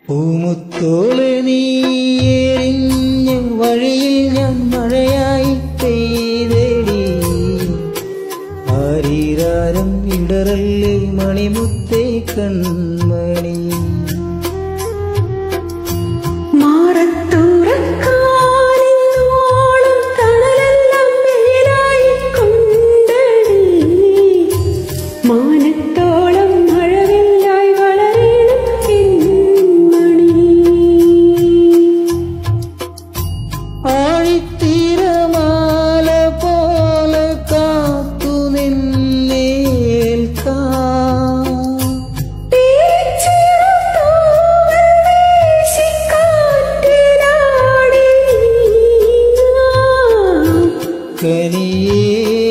പൂമുത്തോള് നീ എറിഞ്ഞ വഴിയിൽ ഞാൻ മഴയായി പെയ്തടി ആരീരാരം ഇടറല്ലേ മണിമുത്തേ കൺമണി മാറത്തൂറക്കാലിന്നോളം കടലെല്ലാം മേലായി കൊണ്ടടി മാനത്തോളം മഴവില്ലായി വളരണം പെൺമണി ആഴിത്തീരമാല പോലെ കാത്തു നിന്നേൽക്കാം കനിയേ